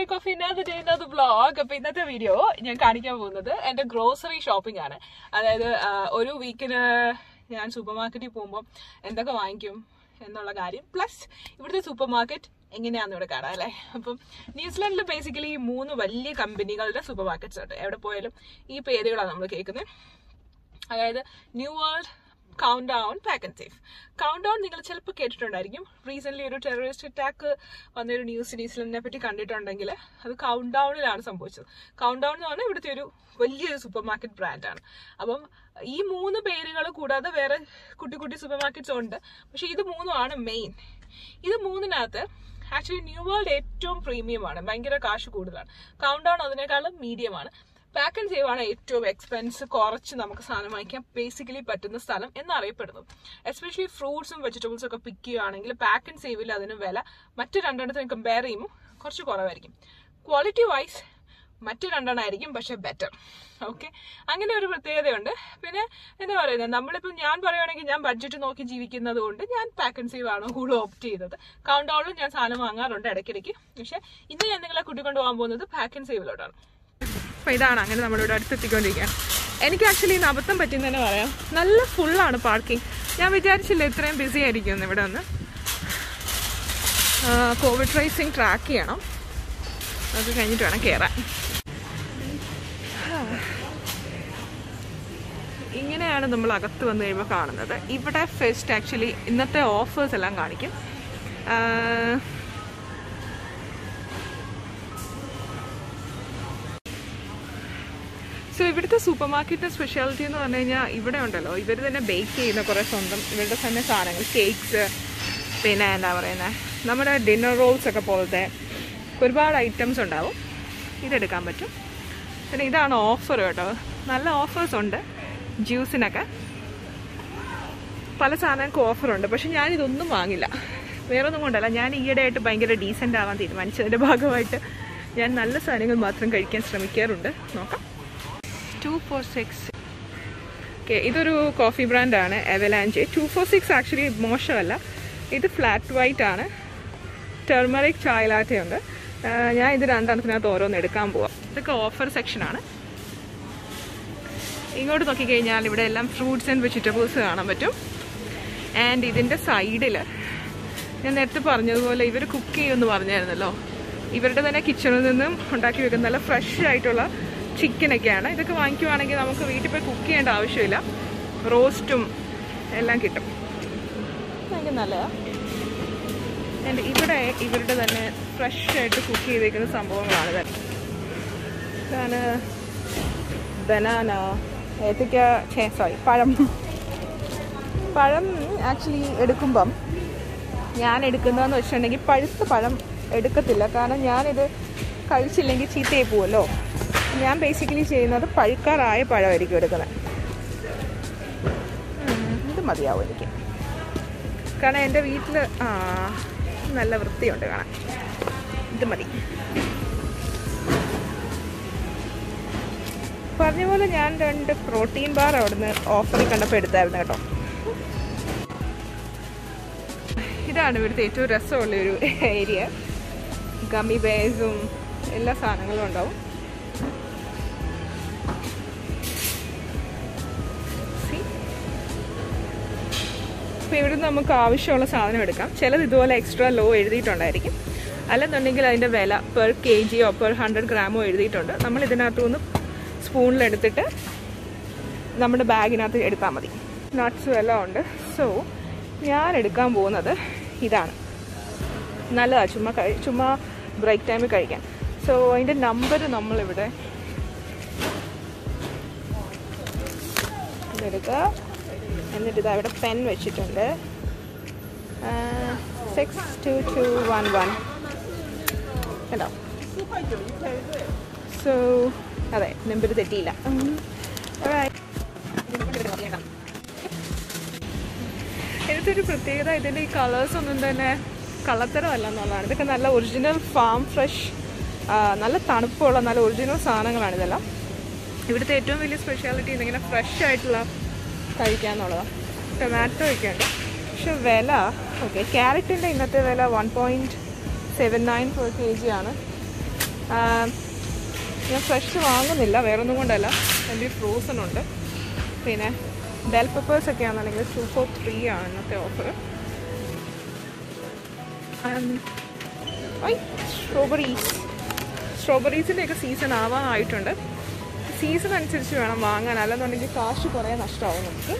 Black coffee ഇന്നത്തെ ചെയ്യുന്നത് blog അപ്പൊ ഇന്നത്തെ വീഡിയോ ഞാൻ കാണിക്കാൻ പോകുന്നത് എന്റെ ഗ്രോസറി ഷോപ്പിംഗ് ആണ് അതായത് ആ, ഒരു വീക്കിന് ഞാൻ സൂപ്പർ മാർക്കറ്റിൽ പോകുമ്പോൾ എന്തൊക്കെ വാങ്ങിക്കും എന്നുള്ള കാര്യം പ്ലസ് ഇവിടുത്തെ സൂപ്പർ മാർക്കറ്റ് എങ്ങനെയാണെന്ന് ഇവിടെ കാണാം അല്ലേ അപ്പം ന്യൂസിലാൻഡിൽ ബേസിക്കലി മൂന്ന് വലിയ കമ്പനികളുടെ സൂപ്പർ മാർക്കറ്റ്സ് ഉണ്ട് എവിടെ പോയാലും ഈ പേരുകളാണ് നമ്മൾ കേൾക്കുന്നത് അതായത് New World Countdown Pak and Save Countdown നിങ്ങൾ ചിലപ്പോൾ കേട്ടിട്ടുണ്ടായിരിക്കും റീസെന്റ് ഒരു ടെററിസ്റ്റ് അറ്റാക്ക് വന്നൊരു ന്യൂസ് ന്യൂസിലൻഡിനെ പറ്റി കണ്ടിട്ടുണ്ടെങ്കിൽ അത് കൗണ്ട് ഡൗണിലാണ് സംഭവിച്ചത് കൗണ്ട് ഡൗൺ എന്ന് പറഞ്ഞാൽ ഇവിടുത്തെ ഒരു വലിയൊരു സൂപ്പർ മാർക്കറ്റ് ബ്രാൻഡാണ് അപ്പം ഈ മൂന്ന് പേരുകൾ കൂടാതെ വേറെ കുട്ടി കുട്ടി സൂപ്പർ മാർക്കറ്റ്സ് ഉണ്ട് പക്ഷെ ഇത് മൂന്നുമാണ് മെയിൻ ഇത് മൂന്നിനകത്ത് ആക്ച്വലി ന്യൂ വേൾഡ് ഏറ്റവും പ്രീമിയം ആണ് ഭയങ്കര കാശ് കൂടുതലാണ് കൗണ്ട് ഡൗൺ അതിനേക്കാളും മീഡിയം ആണ് പാക്ക് ആൻഡ് സേവ് ആണ് ഏറ്റവും എക്സ്പെൻസ് കുറച്ച് നമുക്ക് സാധനം വാങ്ങിക്കാൻ ബേസിക്കലി പറ്റുന്ന സ്ഥലം എന്നറിയപ്പെടുന്നു എസ്പെഷ്യലി ഫ്രൂട്ട്സും വെജിറ്റബിൾസും ഒക്കെ പിക്ക് ചെയ്യുകയാണെങ്കിൽ പാക്ക് ആൻഡ് സേവിൽ അതിന് വില മറ്റു രണ്ടെണ്ണത്തിന് കമ്പയർ ചെയ്യുമ്പോൾ കുറച്ച് കുറവായിരിക്കും ക്വാളിറ്റി വൈസ് മറ്റു രണ്ടെണ്ണമായിരിക്കും പക്ഷെ ബെറ്റർ ഓക്കെ അങ്ങനെ ഒരു പ്രത്യേകതയുണ്ട് പിന്നെ എന്താ പറയുന്നത് നമ്മളിപ്പോൾ ഞാൻ പറയുവാണെങ്കിൽ ഞാൻ ബഡ്ജറ്റ് നോക്കി ജീവിക്കുന്നത് കൊണ്ട് ഞാൻ പാക്ക് ആൻഡ് സേവ് ആണ് കൂടുതൽ ഓപ്റ്റ് ചെയ്തത് കൗണ്ട് ഡൗണിലും ഞാൻ സാധനം വാങ്ങാറുണ്ട് ഇടയ്ക്കിടയ്ക്ക് പക്ഷെ ഇന്ന് ഞാൻ നിങ്ങളെ കൂട്ടിക്കൊണ്ട് പോകാൻ പോകുന്നത് പാക്ക് ആൻഡ് സേവിലോട്ടാണ് അപ്പോൾ ഇതാണ് അങ്ങനെ നമ്മളിവിടെ അടുത്തെത്തിക്കൊണ്ടിരിക്കുകയാണ് എനിക്ക് ആക്ച്വലി ഇന്ന് അബദ്ധം പറ്റിയെന്ന് തന്നെ പറയാം നല്ല ഫുള്ളാണ് പാർക്കിംഗ് ഞാൻ വിചാരിച്ചില്ല ഇത്രയും ബിസി ആയിരിക്കും ഇവിടെ ഒന്ന് കോവിഡ് ട്രേസിങ് ട്രാക്ക് ചെയ്യണം അത് കഴിഞ്ഞിട്ട് വേണം കയറാൻ ഇങ്ങനെയാണ് നമ്മൾ അകത്ത് വന്നു കഴിയുമ്പോൾ കാണുന്നത് ഇവിടെ ഫസ്റ്റ് ആക്ച്വലി ഇന്നത്തെ ഓഫേഴ്സ് എല്ലാം കാണിക്കും ആഹ് സോ ഇവിടുത്തെ സൂപ്പർ മാർക്കറ്റിന്റെ സ്പെഷ്യാലിറ്റി എന്ന് പറഞ്ഞു കഴിഞ്ഞാൽ ഇവിടെ ഉണ്ടല്ലോ ഇവർ തന്നെ ബേക്ക് ചെയ്യുന്ന കുറേ സ്വന്തം ഇവരുടെ തന്നെ സാധനങ്ങൾ കേക്ക്സ് പിന്നെ എന്താ പറയുന്നത് നമ്മുടെ ഡിന്നർ റോൾസ് ഒക്കെ പോലത്തെ ഒരുപാട് ഐറ്റംസ് ഉണ്ടാവും ഇതെടുക്കാൻ പറ്റും പിന്നെ ഇതാണ് ഓഫർ കേട്ടോ നല്ല ഓഫേഴ്സ് ഉണ്ട് ജ്യൂസിനൊക്കെ പല സാധനങ്ങൾക്ക് ഓഫറുണ്ട് പക്ഷെ ഞാനിതൊന്നും വാങ്ങില്ല വേറൊന്നും കൊണ്ടല്ല ഞാൻ ഈയിടെയായിട്ട് ഭയങ്കര ഡീസൻ്റ് ആവാൻ തീരുമാനിച്ചതിൻ്റെ ഭാഗമായിട്ട് ഞാൻ നല്ല സാധനങ്ങൾ മാത്രം കഴിക്കാൻ ശ്രമിക്കാറുണ്ട് നോക്കാം ടു ഫോർ സിക്സ് ഓക്കെ ഇതൊരു കോഫി ബ്രാൻഡാണ് Avalanche two four six actually മോശമല്ല ഇത് ഫ്ലാറ്റ് വൈറ്റ് ആണ് ടെർമറിക് ചായ ലാറ്റെ ഉണ്ട് ആ, ഞാൻ ഇത് രണ്ടെണ്ണത്തിനകത്ത് ഓരോന്ന് എടുക്കാൻ പോവാം ഇതൊക്കെ ഓഫർ സെക്ഷനാണ് ഇങ്ങോട്ട് നോക്കിക്കഴിഞ്ഞാൽ ഇവിടെ എല്ലാം ഫ്രൂട്ട്സ് ആൻഡ് വെജിറ്റബിൾസ് കാണാൻ പറ്റും ആൻഡ് ഇതിൻ്റെ സൈഡിൽ ഞാൻ നേരത്തെ പറഞ്ഞതുപോലെ ഇവർ കുക്ക് ചെയ്യുമെന്ന് പറഞ്ഞായിരുന്നല്ലോ ഇവരുടെ തന്നെ കിച്ചണിൽ നിന്നും ഉണ്ടാക്കി വെക്കുന്ന നല്ല ഫ്രഷ് ആയിട്ടുള്ള ചിക്കനൊക്കെയാണ് ഇതൊക്കെ വാങ്ങിക്കുവാണെങ്കിൽ നമുക്ക് വീട്ടിൽ പോയി കുക്ക് ചെയ്യേണ്ട ആവശ്യമില്ല റോസ്റ്റും എല്ലാം കിട്ടും ഭയങ്കര നല്ലതാണ് ആൻഡ് ഇവിടെ ഇവരുടെ തന്നെ ഫ്രഷ് ആയിട്ട് കുക്ക് ചെയ്തേക്കുന്ന സംഭവങ്ങളാണ് ഇത് ഇതാണ് ബനാന ഏത്തക്ക ഛേ സോറി പഴം പഴം ആക്ച്വലി എടുക്കുമ്പം ഞാൻ എടുക്കുന്നതെന്ന് വെച്ചിട്ടുണ്ടെങ്കിൽ പഴുത്ത പഴം എടുക്കത്തില്ല കാരണം ഞാനിത് കഴിച്ചില്ലെങ്കിൽ ചീത്തയായി പോവല്ലോ ഞാൻ ബേസിക്കലി ചെയ്യുന്നത് പഴുക്കാറായ പഴമായിരിക്കും എടുക്കുന്നത് ഉം, ഇത് മതിയാവും എനിക്ക് കാരണം എൻ്റെ വീട്ടിൽ ആ നല്ല വൃത്തിയുണ്ട് കാണാൻ ഇത് മതി പറഞ്ഞ പോലെ ഞാൻ രണ്ട് പ്രോട്ടീൻ ബാർ അവിടുന്ന് ഓഫറിൽ കണ്ടപ്പോൾ എടുത്തായിരുന്നു കേട്ടോ ഇതാണ് ഇവിടുത്തെ ഏറ്റവും രസമുള്ള ഒരു ഏരിയ ഗമ്മി ബേസും എല്ലാ സാധനങ്ങളും ഉണ്ടാവും See? അപ്പോൾ ഇവിടുന്ന് നമുക്ക് ആവശ്യമുള്ള സാധനം എടുക്കാം ചിലത് ഇതുപോലെ എക്സ്ട്രാ ലോ എഴുതിയിട്ടുണ്ടായിരിക്കും അല്ലെന്നുണ്ടെങ്കിൽ അതിൻ്റെ വില പെർ കെ ജിയോ പെർ ഹൺഡ്രഡ് ഗ്രാമോ എഴുതിയിട്ടുണ്ട് നമ്മൾ ഇതിനകത്ത് നിന്ന് സ്പൂണിലെടുത്തിട്ട് നമ്മുടെ ബാഗിനകത്ത് എടുത്താൽ മതി നട്ട്സും എല്ലാം ഉണ്ട് സോ ഞാൻ എടുക്കാൻ പോകുന്നത് ഇതാണ് നല്ലതാണ് ചുമ്മാ കഴി ചുമ്മാ ബ്രേക്ക് ടൈമിൽ കഴിക്കാൻ സോ അതിൻ്റെ നമ്പർ നമ്മളിവിടെ ഇതെടുക്കുക എന്നിട്ട് ഇതാ ഇവിടെ പെൻ വെച്ചിട്ടുണ്ട് six two two one one കേട്ടോ സോ അതെ നമ്പർ തെറ്റിയില്ല Alright. ഇതിൻ്റെ പ്രത്യേകത ഇതിൻ്റെ ഈ കളേഴ്സ് ഒന്നും തന്നെ കള്ളത്തരമല്ല എന്നുള്ളതാണ് ഇതൊക്കെ നല്ല ഒറിജിനൽ ഫാം ഫ്രഷ് നല്ല തണുപ്പുള്ള നല്ല ഒറിജിനൽ സാധനങ്ങളാണ് ഇതെല്ലാം ഇവിടുത്തെ ഏറ്റവും വലിയ സ്പെഷ്യാലിറ്റി ഇതിങ്ങനെ ഫ്രഷ് ആയിട്ടുള്ള കഴിക്കാന്നുള്ളതാണ് ടൊമാറ്റോ ഒക്കെ ഉണ്ട് പക്ഷെ വില ഓക്കെ ക്യാരറ്റിൻ്റെ ഇന്നത്തെ വില one point seven nine per K G ആണ് ഞാൻ ഫ്രഷ് വാങ്ങുന്നില്ല വേറൊന്നും കൊണ്ടല്ല എൻ്റെ ഫ്രോസൺ ഉണ്ട് പിന്നെ ബെൽ പെപ്പേഴ്സ് ഒക്കെ ആണെന്നുണ്ടെങ്കിൽ ടു ഫോർ ത്രീ ആണ് ഇന്നത്തെ ഓഫർ സ്ട്രോബെറീസ് സ്ട്രോബെറീസിൻ്റെ ഒക്കെ സീസൺ ആവാനായിട്ടുണ്ട് സീസൺ അനുസരിച്ച് വേണം വാങ്ങാൻ അല്ലെന്നുണ്ടെങ്കിൽ കാശ് കുറേ നഷ്ടമാവും നമുക്ക്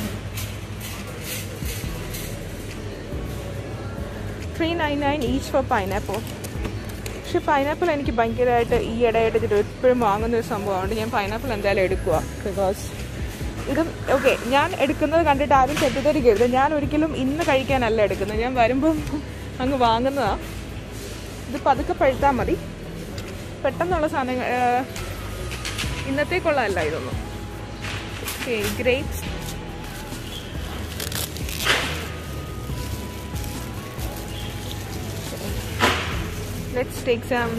three nine nine each for pineapple പക്ഷെ പൈനാപ്പിൾ എനിക്ക് ഭയങ്കരമായിട്ട് ഈ ഇടയായിട്ട് ഇത് എപ്പോഴും വാങ്ങുന്ന ഒരു സംഭവമുണ്ട് ഞാൻ പൈനാപ്പിൾ എന്തായാലും എടുക്കുക ബിക്കോസ് ഇത് ഓക്കെ ഞാൻ എടുക്കുന്നത് കണ്ടിട്ട് ആരും തെറ്റിദ്ധരിക്കരുത് ഞാൻ ഒരിക്കലും ഇന്ന് കഴിക്കാനല്ല എടുക്കുന്നത് ഞാൻ വരുമ്പം അങ്ങ് വാങ്ങുന്നതാ ഇത് പതുക്കെ പഴുത്താൽ മതി പെട്ടെന്നുള്ള സാധനങ്ങൾ ഇന്നത്തേക്കുള്ളതല്ല ഇതൊന്നും okay grapes let's take some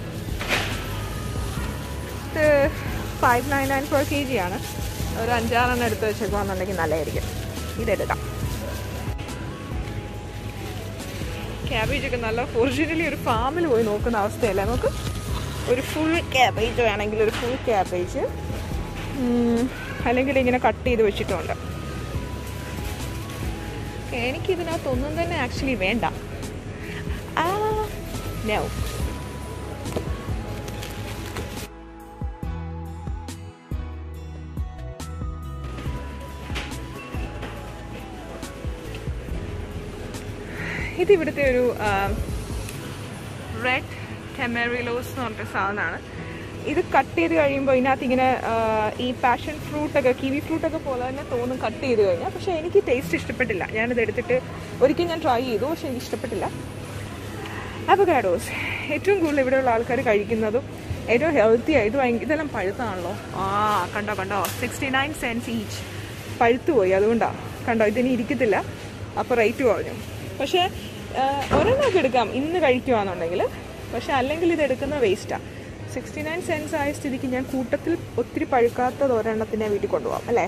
ഇത് five nine nine four K G ആണ് ഒരു അഞ്ചാറെണ്ണം എടുത്ത് വെച്ചേക്കുവാന്നുണ്ടെങ്കിൽ നല്ലതായിരിക്കും ഇതെടുക്കാം ക്യാബേജ് ഒക്കെ നല്ല ഒറിജിനലി ഒരു ഫാമിൽ പോയി നോക്കുന്ന അവസ്ഥയല്ലേ നമുക്ക് ഒരു ഫുൾ ക്യാബേജ് വേണമെങ്കിൽ ഒരു ഫുൾ ക്യാബേജ് അല്ലെങ്കിൽ ഇങ്ങനെ കട്ട് ചെയ്ത് വെച്ചിട്ടുണ്ട് എനിക്കിതിനകത്തൊന്നും തന്നെ ആക്ച്വലി വേണ്ട ആ നോ ഇത് ഇവിടുത്തെ ഒരു റെഡ് ടെമറിലോസ് എന്ന് പറഞ്ഞിട്ട് സാധനമാണ് ഇത് കട്ട് ചെയ്ത് കഴിയുമ്പോൾ ഇതിനകത്ത് ഇങ്ങനെ ആ, ഈ പാഷൻ ഫ്രൂട്ടൊക്കെ കിവി ഫ്രൂട്ടൊക്കെ പോലെ തന്നെ തോന്നും കട്ട് ചെയ്ത് കഴിഞ്ഞാൽ പക്ഷേ എനിക്ക് ടേസ്റ്റ് ഇഷ്ടപ്പെട്ടില്ല ഞാനിത് എടുത്തിട്ട് ഒരിക്കൽ ഞാൻ ട്രൈ ചെയ്തു പക്ഷേ എനിക്ക് ഇഷ്ടപ്പെട്ടില്ല അവഗാഡോസ് ഏറ്റവും കൂടുതൽ ഇവിടെയുള്ള ആൾക്കാർ കഴിക്കുന്നതും ഏറ്റവും ഹെൽത്തി ആയിട്ട് ഭയങ്കര ഇതെല്ലാം പഴുത്താണല്ലോ ആ കണ്ടോ കണ്ടോ സിക്സ്റ്റി നയൻ സെൻസ് ഈച്ച് പഴുത്തു പോയി അതുകൊണ്ടാണ് കണ്ടോ ഇതിനി ഇരിക്കത്തില്ല അപ്പോൾ റേറ്റ് കുറഞ്ഞു പക്ഷേ ആ, ഒരെണ്ണമൊക്കെ എടുക്കാം ഇന്ന് കഴിക്കുവാന്നുണ്ടെങ്കിൽ പക്ഷേ അല്ലെങ്കിൽ ഇത് എടുക്കുന്ന വേസ്റ്റാണ് സിക്സ്റ്റി നയൻ സെൻസ് ആയ സ്ഥിതിക്ക് ഞാൻ കൂട്ടത്തിൽ ഒത്തിരി പഴുക്കാത്തത് ഒരെണ്ണത്തിനെ വീട്ടിൽ കൊണ്ടുപോകാം അല്ലേ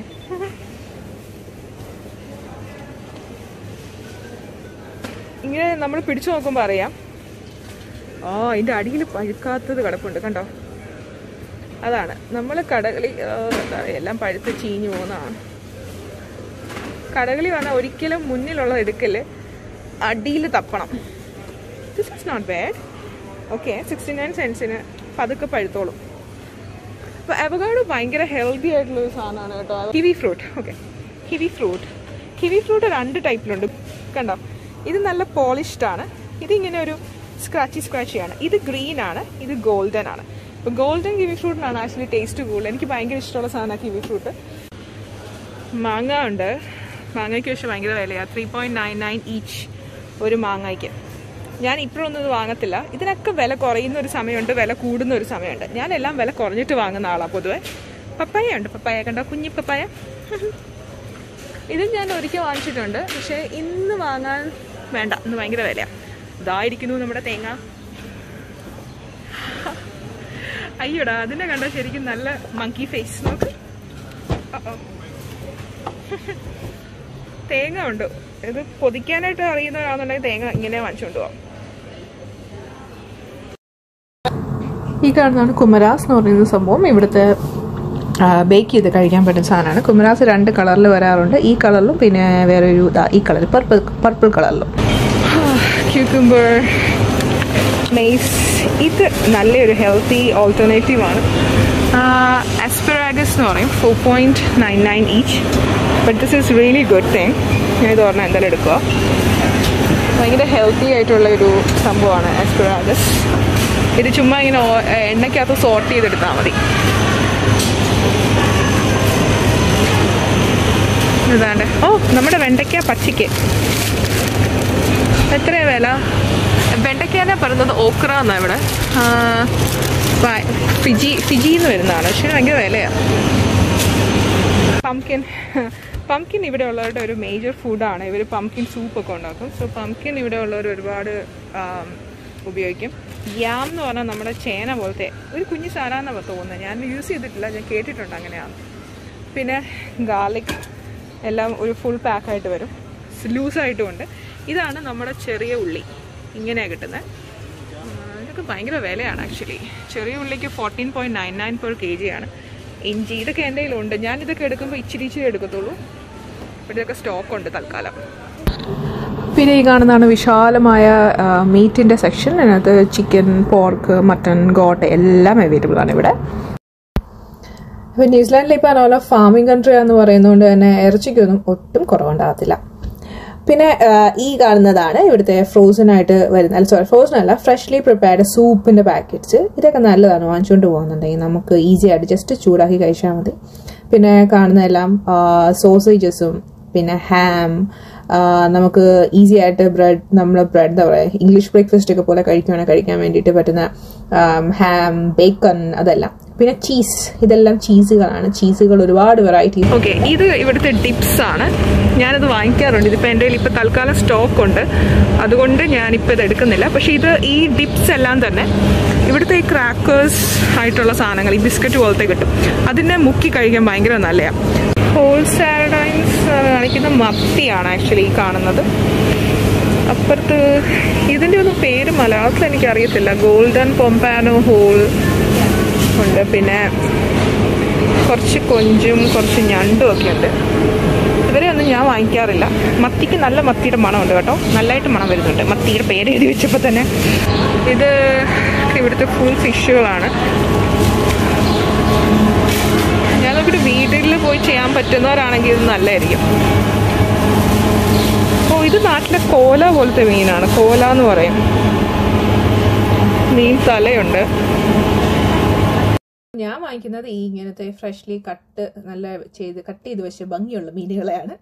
ഇങ്ങനെ നമ്മൾ പിടിച്ചു നോക്കുമ്പോൾ അറിയാം ആ ഇതിൻ്റെ അടിയിൽ പഴുക്കാത്തത് കിടപ്പുണ്ട് കണ്ടോ അതാണ് നമ്മൾ കടകളി ആ, എന്താ പറയുക എല്ലാം പഴുത്ത് ചീഞ്ഞു പോകുന്നതാണ് കടകളി വന്നാൽ ഒരിക്കലും മുന്നിലുള്ള എടുക്കൽ അടിയിൽ തപ്പണം this is not bad okay sixty nine സെൻസിന് പതുക്കെ പഴുത്തോളും അപ്പോൾ അവഗാഡോ ഭയങ്കര ഹെൽത്തി ആയിട്ടുള്ള ഒരു സാധനമാണ് കേട്ടോ kiwi fruit okay kiwi fruit kiwi fruit രണ്ട് ടൈപ്പിലുണ്ട് കണ്ടോ ഇത് നല്ല പോളിഷ്ഡ് ആണ് ഇതിങ്ങനെ ഒരു സ്ക്രാച്ചി സ്ക്രാച്ചി ആണ് ഇത് ഗ്രീൻ ആണ് ഇത് ഗോൾഡൻ ആണ് അപ്പോൾ ഗോൾഡൻ കിവി ഫ്രൂട്ടിനാണ് ആക്ച്വലി ടേസ്റ്റ് കൂടുതൽ എനിക്ക് ഭയങ്കര ഇഷ്ടമുള്ള സാധനമാണ് കിവി ഫ്രൂട്ട് മാങ്ങ ഉണ്ട് മാങ്ങയ്ക്ക് പക്ഷേ ഭയങ്കര വിലയാണ് three point nine nine each ഒരു മാങ്ങയ്ക്ക് ഞാൻ ഇപ്പോഴൊന്നും ഇത് വാങ്ങത്തില്ല ഇതിനൊക്കെ വില കുറയുന്ന ഒരു സമയമുണ്ട് വില കൂടുന്ന ഒരു സമയമുണ്ട് ഞാനെല്ലാം വില കുറഞ്ഞിട്ട് വാങ്ങുന്ന ആളാണ് പൊതുവെ പപ്പായ ഉണ്ട് പപ്പായ കണ്ടോ കുഞ്ഞി പപ്പായ ഇത് ഞാൻ ഒരിക്കൽ വാങ്ങിച്ചിട്ടുണ്ട് പക്ഷേ ഇന്ന് വാങ്ങാൻ വേണ്ട ഇന്ന് ഭയങ്കര വിലയാണ് ഇതായിരിക്കുന്നു നമ്മുടെ തേങ്ങ അയ്യോടാ അതിനെ കണ്ട ശരിക്കും നല്ല മങ്കി ഫേസ് നോക്ക് ആ, ആ. തേങ്ങ ഉണ്ട് ഇത് പൊതിക്കാനായിട്ട് അറിയുന്നവരാണെന്നുണ്ടെങ്കിൽ തേങ്ങ ഇങ്ങനെ വാങ്ങിച്ചുകൊണ്ട് പോവാം ഈ കാണുന്നതാണ് കുമരാസ് എന്ന് പറയുന്ന സംഭവം ഇവിടുത്തെ ബേക്ക് ചെയ്ത് കഴിക്കാൻ പറ്റുന്ന സാധനമാണ് കുമരാസ് രണ്ട് കളറിൽ വരാറുണ്ട് ഈ കളറിലും പിന്നെ വേറെ ഒരു ഇതാ ഈ കളർ പർപ്പിൾ പർപ്പിൾ കളറിലും ക്യൂക്കുംബർ മെയ്സ് ഇത് നല്ലൊരു ഹെൽത്തി ഓൾട്ടർനേറ്റീവാണ് അസ്പെറാഗസ് എന്ന് പറയും four point nine nine each but this is really good thing ഞാൻ ഇത് പറഞ്ഞാൽ എന്തായാലും എടുക്കുക ഭയങ്കര ഹെൽത്തി ആയിട്ടുള്ള ഒരു സംഭവമാണ് ആസ്പിറാഗസ് ഇത് ചുമ്മാ ഇങ്ങനെ ഓ- എണ്ണയ്ക്കകത്ത് സോർട്ട് ചെയ്തെടുത്താൽ മതി ഇതാണ്ട് ഓ നമ്മുടെ വെണ്ടയ്ക്ക പച്ചയ്ക്ക് എത്രയാ വില വെണ്ടയ്ക്കാനെ പറയുന്നത് ഓക്ര എന്നാണ് ഇവിടെ ആ, പ- ഫിജി ഫിജിന്ന് വരുന്നതാണ് പക്ഷേ ഭയങ്കര വിലയാണ് പംകിൻ പംകിൻ ഇവിടെ ഉള്ളവരുടെ ഒരു മേജർ ഫുഡാണ് ഇവർ പംകിൻ സൂപ്പൊക്കെ ഉണ്ടാക്കും സോ പംകിൻ ഇവിടെ ഉള്ളവർ ഒരുപാട് ആം, ഉപയോഗിക്കും യാം എന്ന് പറഞ്ഞാൽ നമ്മുടെ ചേന പോലത്തെ ഒരു കുഞ്ഞു സാധനമെന്നാണ് തോന്നുന്നത് ഞാൻ യൂസ് ചെയ്തിട്ടില്ല ഞാൻ കേട്ടിട്ടുണ്ട് അങ്ങനെയാണ് പിന്നെ ഗാർലിക് എല്ലാം ഒരു ഫുൾ പാക്കായിട്ട് വരും ലൂസായിട്ടും ഉണ്ട് ഇതാണ് നമ്മുടെ ചെറിയ ഉള്ളി ഇങ്ങനെയാണ് കിട്ടുന്നത് ഇത് ഇതൊക്കെ ഭയങ്കര വിലയാണ് ആക്ച്വലി ചെറിയ ഉള്ളിക്ക് fourteen point nine nine per K G ആണ് ഇഞ്ചി ഇതൊക്കെ എൻ്റെ കയ്യിലുണ്ട് ഞാൻ ഇതൊക്കെ എടുക്കുമ്പോൾ ഇച്ചിരി ഇച്ചിരി എടുക്കത്തുള്ളൂ ഇവിടെ ഇതൊക്കെ സ്റ്റോക്ക് ഉണ്ട് തൽക്കാലം പിന്നെ ഈ കാണുന്നതാണ് വിശാലമായ മീറ്റിൻ്റെ സെക്ഷൻ അതിനകത്ത് ചിക്കൻ പോർക്ക് മട്ടൺ ഗോട്ട് എല്ലാം അവൈലബിൾ ആണ് ഇവിടെ ഇപ്പം ന്യൂസിലാൻഡിൽ ഇപ്പോൾ അതുപോലെ ഫാമിംഗ് കൺട്രി എന്ന് പറയുന്നതുകൊണ്ട് തന്നെ ഇറച്ചിക്കൊന്നും ഒട്ടും കുറവുണ്ടാകത്തില്ല പിന്നെ ആ, ഈ കാണുന്നതാണ് ഇവിടുത്തെ ഫ്രോസൺ ആയിട്ട് വരുന്ന അല്ല സോറി ഫ്രോസൺ അല്ല ഫ്രഷ്ലി പ്രിപ്പയർഡ് സൂപ്പിന്റെ പാക്കറ്റ്സ് ഇതൊക്കെ നല്ലതാണ് വാങ്ങിച്ചുകൊണ്ട് പോകുന്നുണ്ടെങ്കിൽ നമുക്ക് ഈസി ആയിട്ട് ജസ്റ്റ് ചൂടാക്കി കഴിച്ചാൽ മതി പിന്നെ കാണുന്നതെല്ലാം സോസേജസും പിന്നെ ഹാം നമുക്ക് ഈസി ആയിട്ട് ബ്രെഡ് നമ്മൾ ബ്രെഡ് എന്താ പറയുക ഇംഗ്ലീഷ് ബ്രേക്ക്ഫാസ്റ്റ് ഒക്കെ പോലെ കഴിക്കുകയാണെങ്കിൽ കഴിക്കാൻ വേണ്ടിയിട്ട് പറ്റുന്ന ഹാം ബേക്കൺ അതെല്ലാം പിന്നെ ചീസ് ഇതെല്ലാം ചീസുകളാണ് ചീസുകൾ ഒരുപാട് വെറൈറ്റീസ് ഓക്കെ ഇത് ഇവിടുത്തെ ടിപ്സ് ആണ് ഞാനത് വാങ്ങിക്കാറുണ്ട് ഇതിപ്പോൾ എൻ്റെ കയ്യിൽ ഇപ്പോൾ തൽക്കാലം സ്റ്റോക്ക് ഉണ്ട് അതുകൊണ്ട് ഞാനിപ്പോൾ ഇത് എടുക്കുന്നില്ല പക്ഷേ ഇത് ഈ ഡിപ്സ് എല്ലാം തന്നെ ഇവിടുത്തെ ഈ ക്രാക്കേഴ്സ് ആയിട്ടുള്ള സാധനങ്ങൾ ഈ ബിസ്ക്കറ്റ് പോലത്തെ കിട്ടും അതിനെ മുക്കി കഴിക്കാൻ ഭയങ്കര നല്ലതാണ് ഹോൾ സാലഡൈൻസ് കാണിക്കുന്ന മത്തിയാണ് ആക്ച്വലി ഈ കാണുന്നത് അപ്പുറത്ത് ഇതിൻ്റെ ഒന്നും പേര് മലയാളത്തിൽ എനിക്ക് അറിയത്തില്ല ഗോൾഡൻ പൊമ്പാനോ ഹോൾ ഉണ്ട് പിന്നെ കുറച്ച് കൊഞ്ചും കുറച്ച് ഞണ്ടും ഒക്കെ ഉണ്ട് ഇവരെ ഒന്നും ഞാൻ വാങ്ങിക്കാറില്ല മത്തിക്ക് നല്ല മത്തിയുടെ മണമുണ്ട് കേട്ടോ നല്ലതായിട്ട് മണം വരുന്നുണ്ട് മത്തിയുടെ പേര് എഴുതി വെച്ചപ്പോൾ തന്നെ ഇത് ഇവിടുത്തെ ഫുൾ ഫിഷുകളാണ് ഞാനൊക്കെ വീട്ടിൽ പോയി ചെയ്യാൻ പറ്റുന്നവരാണെങ്കിൽ ഇത് നല്ലതായിരിക്കും ഓ ഇത് നാട്ടിലെ കോല പോലത്തെ മീനാണ് കോല എന്ന് പറയും മീൻ തലയുണ്ട് ഞാൻ വാങ്ങിക്കുന്നത് ഈ ഇങ്ങനത്തെ ഫ്രഷ്ലി കട്ട് നല്ല ചെയ്ത് കട്ട് ചെയ്ത് വെച്ച ഭംഗിയുള്ള മീനുകളെയാണ്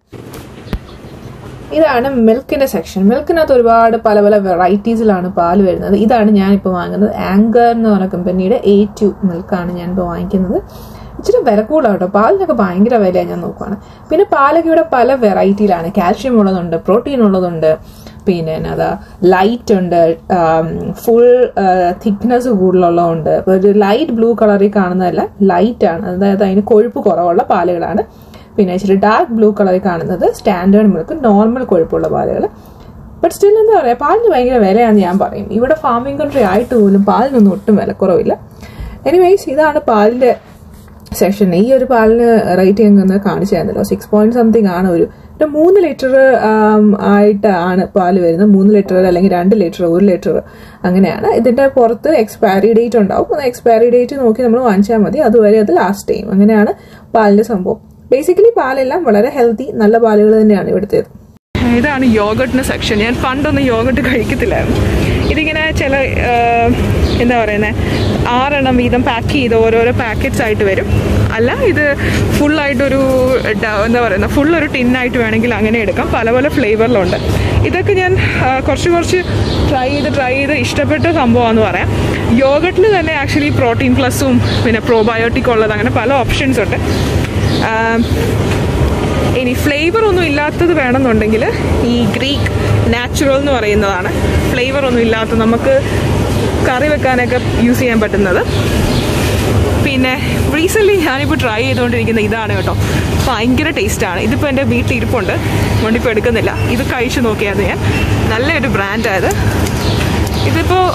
ഇതാണ് മിൽക്കിന്റെ സെക്ഷൻ മിൽക്കിനകത്ത് ഒരുപാട് പല പല വെറൈറ്റീസിലാണ് പാല് വരുന്നത് ഇതാണ് ഞാനിപ്പോൾ വാങ്ങുന്നത് ആങ്കർ എന്ന് പറഞ്ഞ കമ്പനിയുടെ എ ടു മിൽക്കാണ് ഞാനിപ്പോൾ വാങ്ങിക്കുന്നത് ഇച്ചിരി വില കൂടുതലാണ് കേട്ടോ പാലിനൊക്കെ ഭയങ്കര വിലയാണ് ഞാൻ നോക്കുവാണ് പിന്നെ പാലൊക്കെ ഇവിടെ പല വെറൈറ്റിയിലാണ് കാൽഷ്യം ഉള്ളതുണ്ട് പ്രോട്ടീൻ ഉള്ളതുണ്ട് പിന്നെ എന്നതാ ലൈറ്റ് ഉണ്ട് ഫുൾ തിക്നെസ് കൂടുതലുള്ളതുണ്ട് ഇപ്പൊ ഒരു ലൈറ്റ് ബ്ലൂ കളറിൽ കാണുന്നതല്ല ലൈറ്റ് ആണ് അതായത് അതിന് കൊഴുപ്പ് കുറവുള്ള പാലുകളാണ് പിന്നെ ഇച്ചിരി ഡാർക്ക് ബ്ലൂ കളറിൽ കാണുന്നത് സ്റ്റാൻഡേർഡ് മിൽക്ക് നോർമൽ കൊഴുപ്പുള്ള പാലുകൾ ബട്ട് സ്റ്റിൽ എന്താ പറയുക പാലിന് ഭയങ്കര വിലയാണെന്ന് ഞാൻ പറയും ഇവിടെ ഫാമിംഗ് കൺട്രി ആയിട്ട് പോലും പാലിനൊന്നും ഒട്ടും വിലക്കുറവില്ല എനിവേയ്സ് ഇതാണ് പാലിന്റെ സെക്ഷൻ ഈ ഒരു പാലിന് റേറ്റ് ഞങ്ങൾ കാണിച്ചു തരുന്നല്ലോ സിക്സ് പോയിന്റ് സംതിങ് ആണ് ഒരു ഒരു മൂന്ന് ലിറ്റർ ആയിട്ടാണ് പാല് വരുന്നത് മൂന്ന് ലിറ്റർ അല്ലെങ്കിൽ രണ്ട് ലിറ്റർ ഒരു ലിറ്റർ അങ്ങനെയാണ് ഇതിന്റെ പുറത്ത് എക്സ്പയറി ഡേറ്റ് ഉണ്ടാവും അത് എക്സ്പയറി ഡേറ്റ് നോക്കി നമ്മൾ വാങ്ങിച്ചാൽ മതി അതുവരെ അത് ലാസ്റ്റ് ടൈം അങ്ങനെയാണ് പാലിന്റെ സംഭവം ബേസിക്കലി പാലെല്ലാം വളരെ ഹെൽത്തി നല്ല പാലുകൾ തന്നെയാണ് ഇവിടുത്തേത് ഇതാണ് യോഗട്ടിന് സെക്ഷൻ ഞാൻ പണ്ടൊന്നും യോഗട്ട് കഴിക്കത്തില്ലായിരുന്നു ഇതിങ്ങനെ ചില എന്താ പറയുന്നത് ആറെണ്ണം വീതം പാക്ക് ചെയ്ത് ഓരോരോ പാക്കറ്റ്സ് ആയിട്ട് വരും അല്ല ഇത് ഫുള്ളായിട്ടൊരു എന്താ പറയുന്നത് ഫുൾ ഒരു ടിന്നായിട്ട് വേണമെങ്കിൽ അങ്ങനെ എടുക്കാം പല പല ഫ്ലേവറിലുണ്ട് ഇതൊക്കെ ഞാൻ ആ, കുറച്ച് കുറച്ച് ട്രൈ ചെയ്ത് ട്രൈ ചെയ്ത് ഇഷ്ടപ്പെട്ട സംഭവമാണെന്ന് പറയാം യോഗട്ടിൽ തന്നെ ആക്ച്വലി പ്രോട്ടീൻ പ്ലസും പിന്നെ പ്രോബയോട്ടിക് ഉള്ളത് അങ്ങനെ പല ഓപ്ഷൻസ് ഉണ്ട് ആ, ഇനി ഫ്ലേവർ ഒന്നും ഇല്ലാത്തത് വേണമെന്നുണ്ടെങ്കിൽ ഈ ഗ്രീക്ക് നാച്ചുറൽ എന്ന് പറയുന്നതാണ് ഫ്ലേവർ ഒന്നും ഇല്ലാത്ത നമുക്ക് കറി വെക്കാനൊക്കെ യൂസ് ചെയ്യാൻ പറ്റുന്നത് പിന്നെ റീസെൻ്റ്ലി ഞാനിപ്പോൾ ട്രൈ ചെയ്തുകൊണ്ടിരിക്കുന്ന ഇതാണ് കേട്ടോ ഭയങ്കര ടേസ്റ്റാണ് ഇതിപ്പോൾ എൻ്റെ വീട്ടിൽ ഇരിപ്പുണ്ട് അതുകൊണ്ട് ഇപ്പോൾ എടുക്കുന്നില്ല ഇത് കഴിച്ചു നോക്കിയത് ഞാൻ നല്ലൊരു ബ്രാൻഡായത് ഇതിപ്പോൾ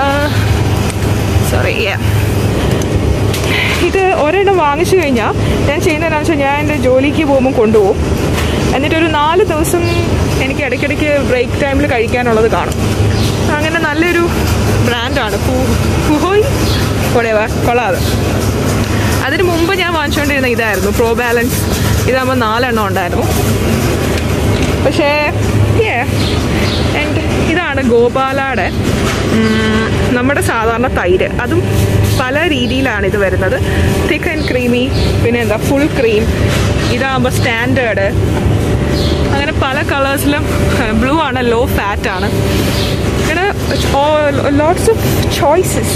സോറി ഇത് ഒരെണ്ണം വാങ്ങിച്ചു കഴിഞ്ഞാൽ ഞാൻ ചെയ്യുന്നതെന്നു വെച്ചാൽ ഞാൻ എൻ്റെ ജോലിക്ക് പോകുമ്പോൾ കൊണ്ടുപോകും എന്നിട്ടൊരു നാല് ദിവസം എനിക്ക് ഇടയ്ക്കിടയ്ക്ക് ബ്രേക്ക് ടൈമിൽ കഴിക്കാനുള്ളത് കാണും അങ്ങനെ നല്ലൊരു ബ്രാൻഡാണ് ഹുഹോയ് കൊടേവ കൊള്ളാതെ അതിന് മുമ്പ് ഞാൻ വാങ്ങിച്ചുകൊണ്ടിരുന്ന ഇതായിരുന്നു പ്രോ ബാലൻസ് ഇതാകുമ്പോൾ നാലെണ്ണം ഉണ്ടായിരുന്നു പക്ഷേ ആൻഡ് ഇതാണ് ഗോപാലയുടെ ഉം, നമ്മുടെ സാധാരണ തൈര് അതും പല രീതിയിലാണ് ഇത് വരുന്നത് തിക്ക് ആൻഡ് ക്രീമി പിന്നെ എന്താ ഫുൾ ക്രീം ഇതാകുമ്പോൾ സ്റ്റാൻഡേർഡ് അങ്ങനെ പല കളേഴ്സിലും ബ്ലൂ ആണ് ലോ ഫാറ്റ് ആണ് ഇങ്ങനെ ലോട്ട്സ് ഓഫ് ചോയ്സസ്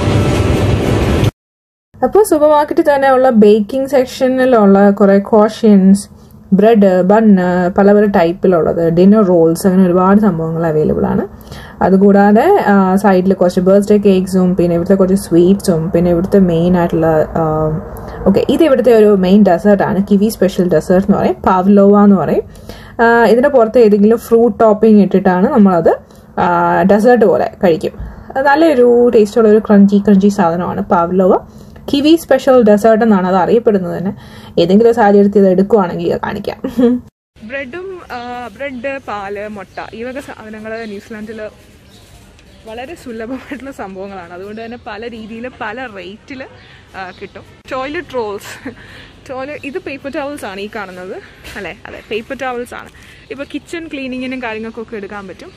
അപ്പോൾ സൂപ്പർ മാർക്കറ്റിൽ തന്നെ ഉള്ള ബേക്കിംഗ് സെക്ഷനിലുള്ള കുറെ കോഷ്യൻസ് ബ്രെഡ് ബണ്ണ് പല പല ടൈപ്പിലുള്ളത് ഡിന്നർ റോൾസ് അങ്ങനെ ഒരുപാട് സംഭവങ്ങൾ അവൈലബിൾ ആണ് അതുകൂടാതെ സൈഡിൽ കുറച്ച് ബർത്ത്ഡേ കേക്ക്സും പിന്നെ ഇവിടുത്തെ കുറച്ച് സ്വീറ്റ്സും പിന്നെ ഇവിടുത്തെ മെയിൻ ആയിട്ടുള്ള ഓക്കെ ഇത് ഇവിടുത്തെ ഒരു മെയിൻ ഡെസേർട്ടാണ് കിവി സ്പെഷ്യൽ ഡെസേർട്ട് എന്ന് പറയും പാവ്ലോവ എന്ന് പറയും ആ, ഇതിന്റെ പുറത്ത് ഏതെങ്കിലും ഫ്രൂട്ട് ടോപ്പിംഗ് ഇട്ടിട്ടാണ് നമ്മളത് ഡെസേർട്ട് പോലെ കഴിക്കും നല്ലൊരു ടേസ്റ്റുള്ള ഒരു ക്രഞ്ചി ക്രഞ്ചി സാധനമാണ് പാവ്ലോവ കിവി സ്പെഷ്യൽ ഡെസേർട്ട് എന്നാണ് അത് അറിയപ്പെടുന്നത് തന്നെ ഏതെങ്കിലും സാഹചര്യത്തിൽ ഇത് എടുക്കുവാണെങ്കിൽ കാണിക്കാം ബ്രെഡും ബ്രെഡ് പാല് മുട്ട ഈ വക സാധനങ്ങൾ ന്യൂസിലാൻഡിൽ വളരെ സുലഭമായിട്ടുള്ള സംഭവങ്ങളാണ് അതുകൊണ്ട് തന്നെ പല രീതിയിൽ പല റേറ്റിൽ കിട്ടും ടോയ്ലറ്റ് റോൾസ് ടോയ്ലറ്റ് ഇത് പേപ്പർ ടവൽസ് ആണ് ഈ കാണുന്നത് അല്ലേ അതെ പേപ്പർ ടവൽസ് ആണ് ഇപ്പോൾ കിച്ചൺ ക്ലീനിങ്ങിനും കാര്യങ്ങൾക്കൊക്കെ എടുക്കാൻ പറ്റും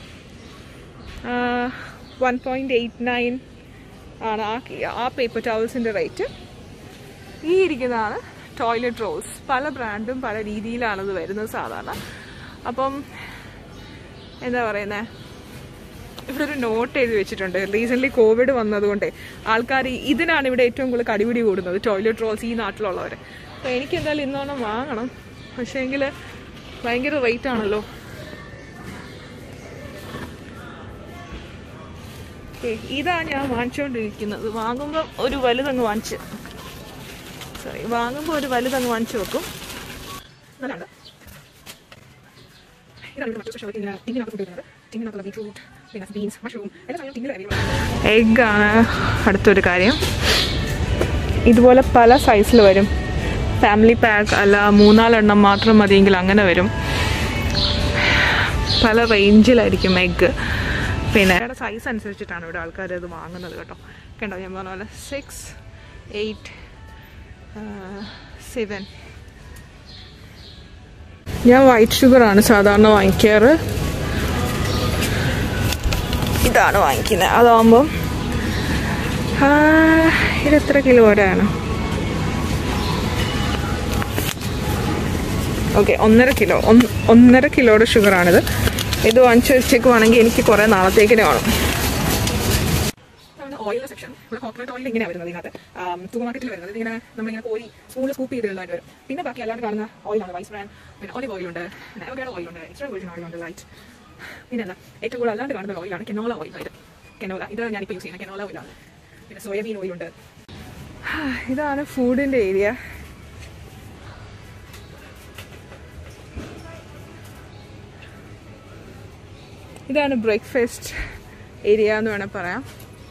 വൺ പോയിൻറ്റ് എയ്റ്റ് നയൻ ആണ് ആ ആ പേപ്പർ ടവൽസിൻ്റെ റേറ്റ് ഈ ഇരിക്കുന്നതാണ് ടോയ്ലറ്റ് റോൾസ് പല ബ്രാൻഡും പല രീതിയിലാണ് ഇത് വരുന്നത് സാധാരണ അപ്പം എന്താ പറയുന്നത് ഇവിടെ ഒരു നോട്ട് എഴുതി വെച്ചിട്ടുണ്ട് റീസെന്റ് കോവിഡ് വന്നതുകൊണ്ട് ആൾക്കാർ ഇതിനാണ് ഇവിടെ ഏറ്റവും കൂടുതൽ കടിപിടി കൂടുന്നത് ടോയ്ലറ്റ് റോൾസ് ഈ നാട്ടിലുള്ളവർ അപ്പോൾ എനിക്ക് എന്തായാലും ഇന്നോണം വാങ്ങണം പക്ഷേ എങ്കിൽ ഭയങ്കര റേറ്റ് ആണല്ലോ ഓക്കെ ഇതാ ഞാൻ വാങ്ങിച്ചുകൊണ്ടിരിക്കുന്നത് വാങ്ങുമ്പോൾ ഒരു വലുതങ്ങ് വാങ്ങിച്ച് സോറി വാങ്ങുമ്പോൾ ഒരു വലുതങ്ങ് വാങ്ങിച്ചു വെക്കും നല്ലതാണ് എഗ്ഗാണ് അടുത്തൊരു കാര്യം ഇതുപോലെ പല സൈസിൽ വരും ഫാമിലി പാക്ക് അല്ല മൂന്നാലെണ്ണം മാത്രം മതിയെങ്കിൽ അങ്ങനെ വരും പല റേഞ്ചിലായിരിക്കും എഗ്ഗ് പിന്നെ സൈസ് അനുസരിച്ചിട്ടാണ് ഇവിടെ ആൾക്കാർ അത് വാങ്ങുന്നത് കേട്ടോ കണ്ടോ ഞാൻ പറഞ്ഞ പോലെ സിക്സ് എയ്റ്റ് സെവൻ ഞാൻ വൈറ്റ് ഷുഗർ ആണ് സാധാരണ വാങ്ങിക്കാറ് ഇതാണ് വാങ്ങിക്കുന്നത് അതാകുമ്പം ഇത് എത്ര കിലോ വരെയാണ് ഓക്കെ ഒന്നര കിലോ ഒന്നര കിലോയുടെ ഷുഗറാണിത് ഇത് വാങ്ങിച്ച് വെച്ചേക്കുവാണെങ്കിൽ എനിക്ക് കുറേ നാളത്തേക്കിന് വേണം ഓയിൽ സെക്ഷൻ ഇവിടെ കോക്കനട്ട് ഓയിൽ ഇങ്ങനെ വരുന്നത് ഇതിനകത്ത് സൂപ്പർ മാർക്കറ്റിൽ വരുന്നത് ഇതിങ്ങനെ നമ്മളിങ്ങനെ കോരി സ്പൂണിൽ സ്കൂപ്പ് ചെയ്തിടുന്നതായിട്ട് വരും പിന്നെ ബാക്കി അല്ലാണ്ട് കാണുന്ന ഓയിലാണ് വൈസ് ബ്രാൻഡ് പിന്നെ ഒലിവ് ഓയിലുണ്ട് പിന്നെ അവഗാഡോ ഓയിലുണ്ട് എക്സ്ട്രാ വെർജിൻ ഓയിലുണ്ട് ലൈറ്റ് പിന്നെ എന്താ ഏറ്റവും കൂടുതൽ അല്ലാണ്ട് കാണുന്ന ഓയിലാണ് കെനോള ഓയിൽ ഇത് കെനോല ഇത് ഞാനിപ്പോൾ യൂസ് ചെയ്യുന്ന കെനോല ഓയിലാണ് പിന്നെ സോയാബീൻ ഓയിലുണ്ട് ഇതാണ് ഫുഡിൻ്റെ ഏരിയ ഇതാണ് ബ്രേക്ക്ഫാസ്റ്റ് ഏരിയ എന്ന് വേണേൽ പറയാം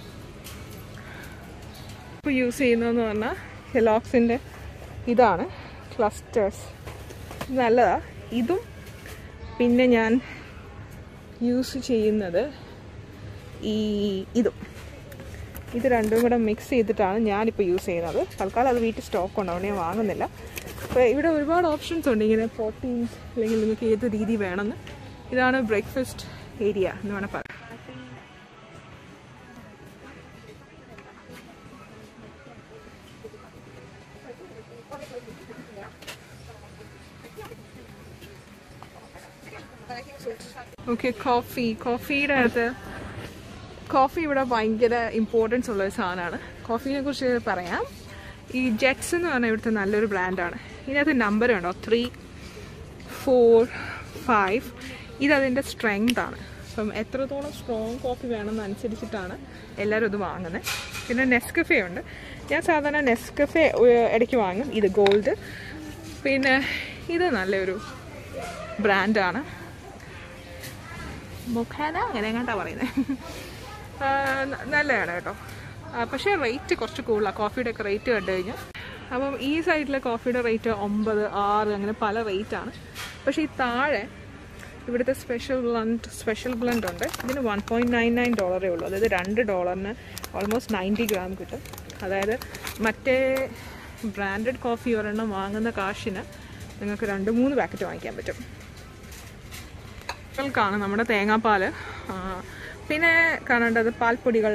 ഇപ്പോൾ യൂസ് ചെയ്യുന്നതെന്ന് പറഞ്ഞാൽ ഹെലോക്സിൻ്റെ ഇതാണ് ക്ലസ്റ്റേഴ്സ് നല്ലതാണ് ഇതും പിന്നെ ഞാൻ യൂസ് ചെയ്യുന്നത് ഈ ഇതും ഇത് രണ്ടും കൂടെ മിക്സ് ചെയ്തിട്ടാണ് ഞാനിപ്പോൾ യൂസ് ചെയ്യുന്നത് തൽക്കാലം അത് വീട്ടിൽ സ്റ്റോക്ക് ഉണ്ട് അതുകൊണ്ട് ഞാൻ വാങ്ങുന്നില്ല അപ്പോൾ ഇവിടെ ഒരുപാട് ഓപ്ഷൻസ് ഉണ്ട് ഇങ്ങനെ പ്രോട്ടീൻസ് അല്ലെങ്കിൽ നിങ്ങൾക്ക് ഏത് രീതി വേണമെന്ന് ഇതാണ് ബ്രേക്ക്ഫാസ്റ്റ് ഏരിയ എന്ന് വേണം പറയാം ഓക്കെ കോഫി കോഫിയുടെ അകത്ത് കോഫി ഇവിടെ ഭയങ്കര ഇമ്പോർട്ടൻസ് ഉള്ള ഒരു സാധനമാണ് കോഫീനെ കുറിച്ച് പറയാം ഈ ജെറ്റ്സ് എന്ന് പറഞ്ഞാൽ ഇവിടുത്തെ നല്ലൊരു ബ്രാൻഡാണ് ഇതിനകത്ത് നമ്പർ ഉണ്ടോ ത്രീ ഫോർ ഫൈവ് ഇതതിൻ്റെ സ്ട്രെങ്ത് ആണ് അപ്പം എത്രത്തോളം സ്ട്രോങ് കോഫി വേണമെന്നനുസരിച്ചിട്ടാണ് എല്ലാവരും ഇത് വാങ്ങുന്നത് പിന്നെ നെസ്കഫേ ഉണ്ട് ഞാൻ സാധാരണ നെസ്കഫേ ഇടയ്ക്ക് വാങ്ങും ഇത് ഗോൾഡ് പിന്നെ ഇത് നല്ലൊരു ബ്രാൻഡാണ് മൊഖാന അങ്ങനെ എങ്ങാണ്ടാ പറയുന്നത് നല്ലതാണ് കേട്ടോ പക്ഷേ റേറ്റ് കുറച്ച് കൂടുതലാണ് കോഫിയുടെ ഒക്കെ റേറ്റ് കണ്ടു കഴിഞ്ഞാൽ അപ്പം ഈ സൈഡിലെ കോഫിയുടെ റേറ്റ് ഒമ്പത് ആറ് അങ്ങനെ പല റേറ്റാണ് പക്ഷേ ഈ താഴെ ഇവിടുത്തെ സ്പെഷ്യൽ ബ്ലണ്ട് സ്പെഷ്യൽ ബ്ലണ്ട് ഉണ്ട് ഇതിന് വൺ പോയിൻറ്റ് നയൻ നയൻ ഡോളറേ ഉള്ളൂ അതായത് രണ്ട് ഡോളറിന് ഓൾമോസ്റ്റ് നയൻറ്റി ഗ്രാം കിട്ടും അതായത് മറ്റേ ബ്രാൻഡഡ് കോഫി ഒരെണ്ണം വാങ്ങുന്ന കാശിന് നിങ്ങൾക്ക് രണ്ട് മൂന്ന് പാക്കറ്റ് വാങ്ങിക്കാൻ പറ്റും ാണ് നമ്മുടെ തേങ്ങാപ്പാൽ പിന്നെ കാണേണ്ടത് പാൽപ്പൊടികൾ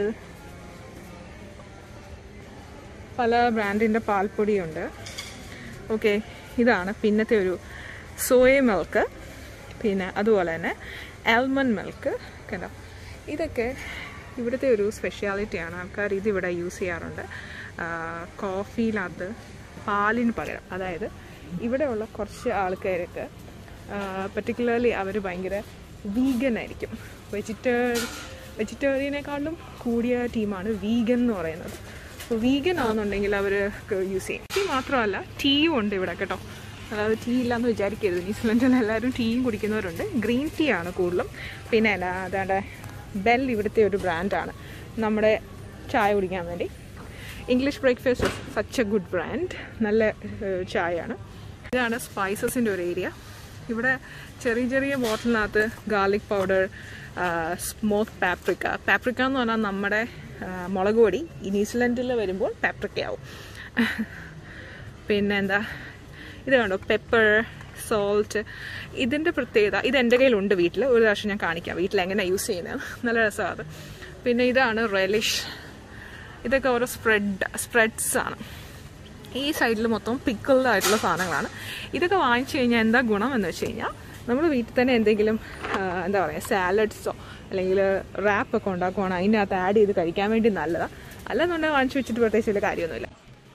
പല ബ്രാൻഡിൻ്റെ പാൽപ്പൊടിയുണ്ട് ഓക്കെ ഇതാണ് പിന്നത്തെ ഒരു സോയ മിൽക്ക് പിന്നെ അതുപോലെ തന്നെ ആൽമണ്ട് മിൽക്ക് കണ്ടോ ഇതൊക്കെ ഇവിടുത്തെ ഒരു സ്പെഷ്യാലിറ്റിയാണ് ആൾക്കാർ ഇതിവിടെ യൂസ് ചെയ്യാറുണ്ട് കോഫിയിനകത്ത് പാലിന് പകരം അതായത് ഇവിടെയുള്ള കുറച്ച് ആൾക്കാർക്ക് പർട്ടിക്കുലർലി അവർ ഭയങ്കര വീഗൻ ആയിരിക്കും വെജിറ്റേറി വെജിറ്റേറിയനേക്കാളും കൂടിയ ടീമാണ് വീഗൻ എന്ന് പറയുന്നത് അപ്പോൾ വീഗൻ ആണെന്നുണ്ടെങ്കിൽ അവർ യൂസ് ചെയ്യും ടീ മാത്രമല്ല ടീയും ഉണ്ട് ഇവിടെ കേട്ടോ അതായത് ടീ ഇല്ലാന്ന് വിചാരിക്കരുത് ന്യൂസിലൻഡിൽ എല്ലാവരും ടീയും കുടിക്കുന്നവരുണ്ട് ഗ്രീൻ ടീ ആണ് കൂടുതലും പിന്നെ എന്നാ അതാണ്ട് ബെൽ ഇവിടുത്തെ ഒരു ബ്രാൻഡാണ് നമ്മുടെ ചായ കുടിക്കാൻ വേണ്ടി English breakfast such a good brand നല്ല ഏഹ്, ചായയാണ് ഇതാണ് സ്പൈസസിൻ്റെ ഒരു ഏരിയ ഇവിടെ ചെറിയ ചെറിയ ബോട്ടിലിനകത്ത് garlic powder smoke paprika paprika എന്ന് പറഞ്ഞാൽ നമ്മുടെ ആ, മുളക് പൊടി ഈ ന്യൂസിലൻഡിൽ വരുമ്പോൾ പാപ്രിക്കയാവും പിന്നെ എന്താ ഇത് കണ്ടോ പെപ്പർ സോൾട്ട് ഇതിൻ്റെ പ്രത്യേകത ഇത് എൻ്റെ കയ്യിലുണ്ട് വീട്ടിൽ ഒരു പ്രാവശ്യം ഞാൻ കാണിക്കാം വീട്ടിൽ എങ്ങനെ യൂസ് ചെയ്യുന്നത് നല്ല രസമാണ് അത് പിന്നെ ഇതാണ് റെലിഷ് ഇതൊക്കെ ഓരോ സ്പ്രെഡ് സ്പ്രെഡ്സ് ആണ് ഈ സൈഡിൽ മൊത്തം പിക്കിൾഡ് ആയിട്ടുള്ള സാധനങ്ങളാണ് ഇതൊക്കെ വാങ്ങിച്ചു കഴിഞ്ഞാൽ എന്താ ഗുണം എന്ന് വെച്ച് കഴിഞ്ഞാൽ നമ്മൾ വീട്ടിൽ തന്നെ എന്തെങ്കിലും ആ, എന്താ പറയുക സാലഡ്സോ അല്ലെങ്കിൽ റാപ്പൊക്കെ ഉണ്ടാക്കുവാണെങ്കിൽ അതിൻ്റെ അകത്ത് ആഡ് ചെയ്ത് കഴിക്കാൻ വേണ്ടി നല്ലതാണ് അല്ലെന്നുണ്ടെങ്കിൽ വാങ്ങിച്ചു വെച്ചിട്ട് പ്രത്യേകിച്ച് വലിയ കാര്യമൊന്നുമില്ല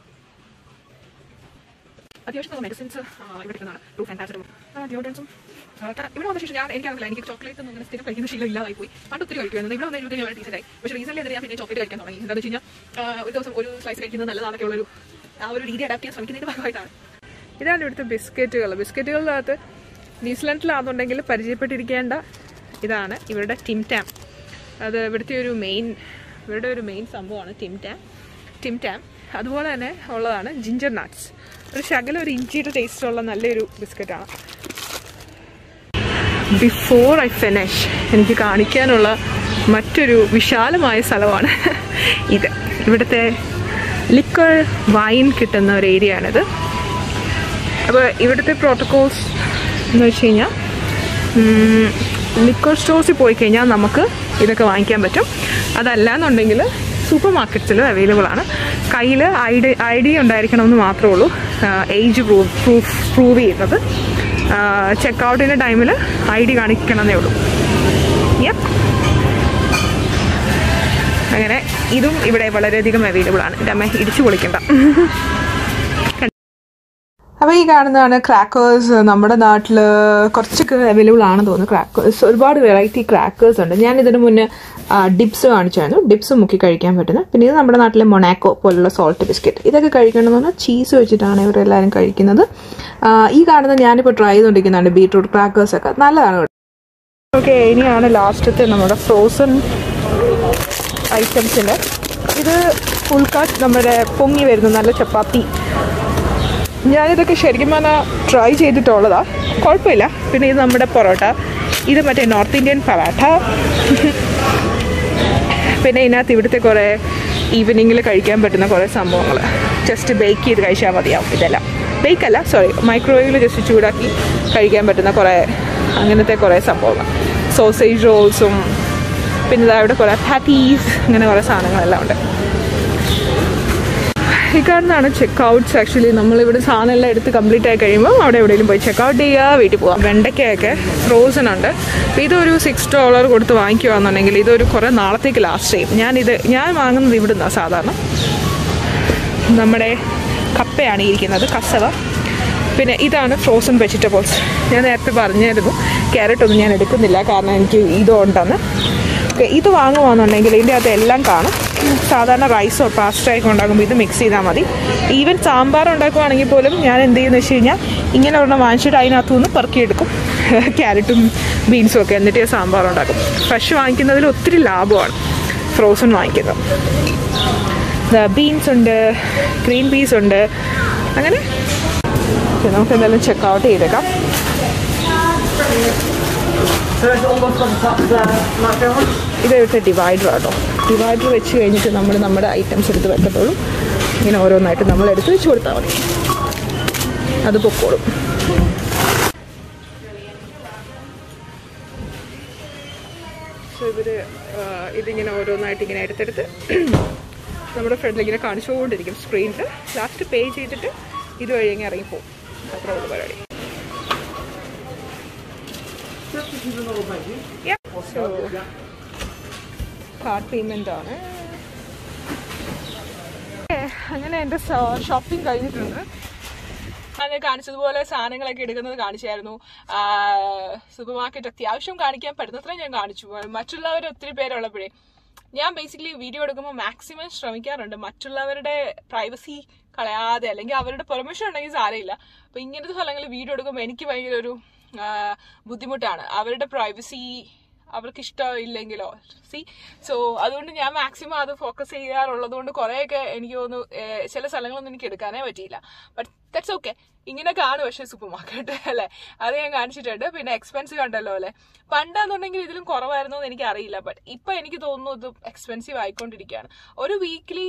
അത്യാവശ്യം നല്ല മെഡിസിൻസ് ഇവിടെ കിട്ടുന്നതാണ് ട്രൂ ഫാൻറ്റാസിഡും ഡിയോഡൻസും ഇവിടെ വന്ന ശേഷം ഞാൻ എനിക്കറിയില്ല എനിക്ക് ചോക്ലേറ്റ് ഒന്നും അങ്ങനെ സ്ഥിരം കഴിക്കുന്ന ശീലം ഇല്ലാതായി പോയി പണ്ട് ഒത്തിരി കഴിക്കുമായിരുന്നു ഇവിടെ വന്ന എഴുപത്തി ഞാൻ ടീച്ചറായി പക്ഷേ റീസെന്റ് എന്തെങ്കിലും ഞാൻ പിന്നെ ചോക്ലേറ്റ് കഴിക്കാൻ തുടങ്ങി എന്താണെന്ന് വെച്ച് കഴിഞ്ഞാൽ ആ, ഒരു ദിവസം ഒരു സ്ലൈസ് കഴിക്കുന്നത് നല്ലതാണൊക്കെ ഉള്ളൊരു ആ ഒരു രീതി അഡാപ്റ്റ് ചെയ്യാൻ ശ്രമിക്കുന്നതിന്റെ ഭാഗമായിട്ടാണ് ഇതാണ് ഇവിടുത്തെ ബിസ്ക്കറ്റുകൾ ബിസ്ക്കറ്റുകളുടെ അകത്ത് ന്യൂസിലാൻഡിലാണെന്നുണ്ടെങ്കിൽ പരിചയപ്പെട്ടിരിക്കേണ്ട ഇതാണ് ഇവരുടെ ടിം ടാം അത് ഇവിടുത്തെ ഒരു മെയിൻ ഇവരുടെ ഒരു മെയിൻ സംഭവമാണ് ടിം ടാം ടിം ടാം അതുപോലെ തന്നെ ഉള്ളതാണ് ജിഞ്ചർ നട്ട്സ് ഒരു ശകലം ഒരു ഇഞ്ചിയുടെ ടേസ്റ്റ് ഉള്ള നല്ലൊരു ബിസ്ക്കറ്റാണ് ബിഫോർ ഐ ഫിനിഷ് എനിക്ക് കാണിക്കാനുള്ള മറ്റൊരു വിശാലമായ സ്ഥലമാണ് ഇത് ഇവിടുത്തെ ലിക്വർ വൈൻ കിട്ടുന്ന ഒരു ഏരിയ ആണിത് അപ്പോൾ ഇവിടുത്തെ പ്രോട്ടോകോൾസ് എന്ന് വെച്ച് കഴിഞ്ഞാൽ ലിക്വർ സ്റ്റോഴ്സിൽ പോയി കഴിഞ്ഞാൽ നമുക്ക് ഇതൊക്കെ വാങ്ങിക്കാൻ പറ്റും അതല്ല എന്നുണ്ടെങ്കിൽ സൂപ്പർ മാർക്കറ്റ്സിലും അവൈലബിൾ ആണ് കയ്യിൽ ഐ ഡി ഐ ഡി ഉണ്ടായിരിക്കണമെന്ന് മാത്രമേ ഉള്ളൂ ഏജ് പ്രൂവ് പ്രൂഫ് പ്രൂവ് ചെയ്യുന്നത് ചെക്ക് ഔട്ടിൻ്റെ ടൈമിൽ ഐ ഡി കാണിക്കണമെന്നേ ഉള്ളൂ യപ്പ് അങ്ങനെ ഇതും ഇവിടെ വളരെയധികം അവൈലബിൾ ആണ് എൻ്റെ അമ്മ ഇടിച്ചു പൊളിക്കണ്ട അപ്പോൾ ഈ കാണുന്നതാണ് ക്രാക്കേഴ്സ് നമ്മുടെ നാട്ടിൽ കുറച്ചൊക്കെ അവൈലബിൾ ആണെന്ന് തോന്നുന്നു ക്രാക്കേഴ്സ് ഒരുപാട് വെറൈറ്റി ക്രാക്കേഴ്സ് ഉണ്ട് ഞാൻ ഇതിന് മുന്നേ ഡിപ്സ് കാണിച്ചായിരുന്നു ഡിപ്സ് മുക്കി കഴിക്കാൻ പറ്റുന്ന പിന്നെ ഇത് നമ്മുടെ നാട്ടിലെ മൊണാക്കോ പോലുള്ള സോൾട്ട് ബിസ്ക്കറ്റ് ഇതൊക്കെ കഴിക്കണമെന്ന് പറഞ്ഞാൽ ചീസ് വെച്ചിട്ടാണ് ഇവരെല്ലാവരും കഴിക്കുന്നത് ആ, ഈ കാണുന്ന ഞാനിപ്പോൾ ട്രൈ ചെയ്തുകൊണ്ടിരിക്കുന്നുണ്ട് ബീട്രൂട്ട് ക്രാക്കേഴ്സ് ഒക്കെ നല്ലതാണ് കേട്ടോ ഓക്കെ ഇനിയാണ് ലാസ്റ്റത്തെ നമ്മുടെ ഫ്രോസൺ ഐറ്റംസിൻ്റെ ഇത് ഫുൾ കാട്ട് നമ്മുടെ പൊങ്ങി വരുന്ന നല്ല ചപ്പാത്തി ഞാനിതൊക്കെ ശരിക്കും പറഞ്ഞാൽ ട്രൈ ചെയ്തിട്ടുള്ളതാ കുഴപ്പമില്ല പിന്നെ ഇത് നമ്മുടെ പൊറോട്ട ഇത് മറ്റേ നോർത്ത് ഇന്ത്യൻ പറാട്ട പിന്നെ ഇതിനകത്ത് ഇവിടുത്തെ കുറേ ഈവനിങ്ങിൽ കഴിക്കാൻ പറ്റുന്ന കുറേ സംഭവങ്ങൾ ജസ്റ്റ് ബേക്ക് ചെയ്ത് കഴിച്ചാൽ മതിയാവും ഇതെല്ലാം ബേക്ക് അല്ല സോറി മൈക്രോവേവിൽ ജസ്റ്റ് ചൂടാക്കി കഴിക്കാൻ പറ്റുന്ന കുറേ അങ്ങനത്തെ കുറേ സംഭവങ്ങൾ സോസേജ് റോൾസും പിന്നെ ഇതാ ഇവിടെ കുറേ പാറ്റീസ് അങ്ങനെ കുറേ സാധനങ്ങളെല്ലാം ഉണ്ട് ഈ കാണുന്നതാണ് ചെക്ക് ഔട്ട്സ് ആക്ച്വലി നമ്മളിവിടെ സാധനം എല്ലാം എടുത്ത് കംപ്ലീറ്റ് ആയി കഴിയുമ്പോൾ അവിടെ എവിടെയെങ്കിലും പോയി ചെക്ക് ഔട്ട് ചെയ്യുക വീട്ടിൽ പോകാം വെണ്ടയ്ക്കയൊക്കെ ഫ്രോസൺ ഉണ്ട് അപ്പോൾ ഇതൊരു സിക്സ് ഡോളർ കൊടുത്ത് വാങ്ങിക്കുകയാണെന്നുണ്ടെങ്കിൽ ഇതൊരു കുറേ നാളത്തേക്ക് ലാസ്റ്റ് ചെയ്യും ഞാനിത് ഞാൻ വാങ്ങുന്നത് ഇവിടുന്നാണ് സാധാരണ നമ്മുടെ കപ്പയാണ് ഈ ഇരിക്കുന്നത് കസവ പിന്നെ ഇതാണ് ഫ്രോസൺ വെജിറ്റബിൾസ് ഞാൻ നേരത്തെ പറഞ്ഞായിരുന്നു ക്യാരറ്റ് ഒന്നും ഞാൻ എടുക്കുന്നില്ല കാരണം എനിക്ക് ഇതുകൊണ്ടാണ് ഓക്കെ ഇത് വാങ്ങുവാണെന്നുണ്ടെങ്കിൽ ഇതിൻ്റെ അകത്ത് എല്ലാം കാണും സാധാരണ റൈസോ പാസ്റ്റയൊക്കെ ഉണ്ടാക്കുമ്പോൾ ഇത് മിക്സ് ചെയ്താൽ മതി ഈവൻ സാമ്പാർ ഉണ്ടാക്കുവാണെങ്കിൽ പോലും ഞാൻ എന്ത് ചെയ്യുന്നു വെച്ച് കഴിഞ്ഞാൽ ഇങ്ങനെ ഒരെണ്ണം വാങ്ങിച്ചിട്ട് അതിനകത്തു നിന്ന് പെറുക്കിയെടുക്കും ക്യാരറ്റും ബീൻസും ഒക്കെ എന്നിട്ട് ഞാൻ സാമ്പാർ ഉണ്ടാക്കും ഫ്രഷ് വാങ്ങിക്കുന്നതിൽ ഒത്തിരി ലാഭമാണ് ഫ്രോസൺ വാങ്ങിക്കുന്നത് ബീൻസ് ഉണ്ട് ഗ്രീൻ പീസ് ഉണ്ട് അങ്ങനെ ഓക്കേ, നമുക്ക് എന്തായാലും ചെക്ക് ഔട്ട് ചെയ്തേക്കാം ഇത് ഇവിടുത്തെ ഡിവൈഡർ ആട്ടോ ഡിവൈഡർ വെച്ച് കഴിഞ്ഞിട്ട് നമ്മൾ നമ്മുടെ ഐറ്റംസ് എടുത്ത് വെക്കത്തുള്ളൂ ഇങ്ങനെ ഓരോന്നായിട്ട് നമ്മൾ എടുത്ത് വെച്ച് കൊടുത്താൽ മതി അത് പൊക്കോളും സോ ഇവർ ഇതിങ്ങനെ ഓരോന്നായിട്ട് ഇങ്ങനെ എടുത്തെടുത്ത് നമ്മുടെ ഫ്രണ്ടിൽ ഇങ്ങനെ കാണിച്ചുകൊണ്ടിരിക്കും സ്ക്രീനിൽ ലാസ്റ്റ് പേ ചെയ്തിട്ട് ഇതുവഴി ഇങ്ങനെ ഇറങ്ങിപ്പോവും അത്ര ഉള്ള പരിപാടി സോ കാർഡ് പേയ്മെൻ്റ് ആണ് അങ്ങനെ എൻ്റെ ഷോപ്പിംഗ് കഴിഞ്ഞിട്ടുണ്ട് അത് കാണിച്ചതുപോലെ സാധനങ്ങളൊക്കെ എടുക്കുന്നത് കാണിച്ചായിരുന്നു സൂപ്പർ മാർക്കറ്റ് അത്യാവശ്യം കാണിക്കാൻ പറ്റുന്നത്രയും ഞാൻ കാണിച്ചു മറ്റുള്ളവർ ഒത്തിരി പേരുള്ളപ്പോഴേ ഞാൻ ബേസിക്കലി വീഡിയോ എടുക്കുമ്പോൾ മാക്സിമം ശ്രമിക്കാറുണ്ട് മറ്റുള്ളവരുടെ പ്രൈവസി കളയാതെ അല്ലെങ്കിൽ അവരുടെ പെർമിഷൻ ഉണ്ടെങ്കിൽ സാരമില്ല അപ്പൊ ഇങ്ങനത്തെ സ്ഥലങ്ങളിൽ വീഡിയോ എടുക്കുമ്പോൾ എനിക്ക് ഭയങ്കര ഒരു ആ, ബുദ്ധിമുട്ടാണ് അവരുടെ പ്രൈവസി അവർക്ക് ഇഷ്ടമില്ലെങ്കിലോ സി സോ അതുകൊണ്ട് ഞാൻ മാക്സിമം അത് ഫോക്കസ് ചെയ്യാറുള്ളത് കൊണ്ട് കുറേയൊക്കെ എനിക്ക് തോന്നുന്നു ഏഹ്, ചില സ്ഥലങ്ങളൊന്നും എനിക്ക് എടുക്കാനേ പറ്റിയില്ല ബട്ട് ദറ്റ്സ് ഓക്കെ ഇങ്ങനെയൊക്കെയാണ് പക്ഷേ സൂപ്പർ മാർക്കറ്റ് അല്ലേ അത് ഞാൻ കാണിച്ചിട്ടുണ്ട് പിന്നെ എക്സ്പെൻസ് കണ്ടല്ലോ അല്ലേ പണ്ടാന്നുണ്ടെങ്കിൽ ഇതിലും കുറവായിരുന്നു എന്ന് എനിക്ക് അറിയില്ല ബട്ട് ഇപ്പൊ എനിക്ക് തോന്നുന്നു ഇത് എക്സ്പെൻസീവ് ആയിക്കൊണ്ടിരിക്കുകയാണ് ഒരു വീക്ക്ലി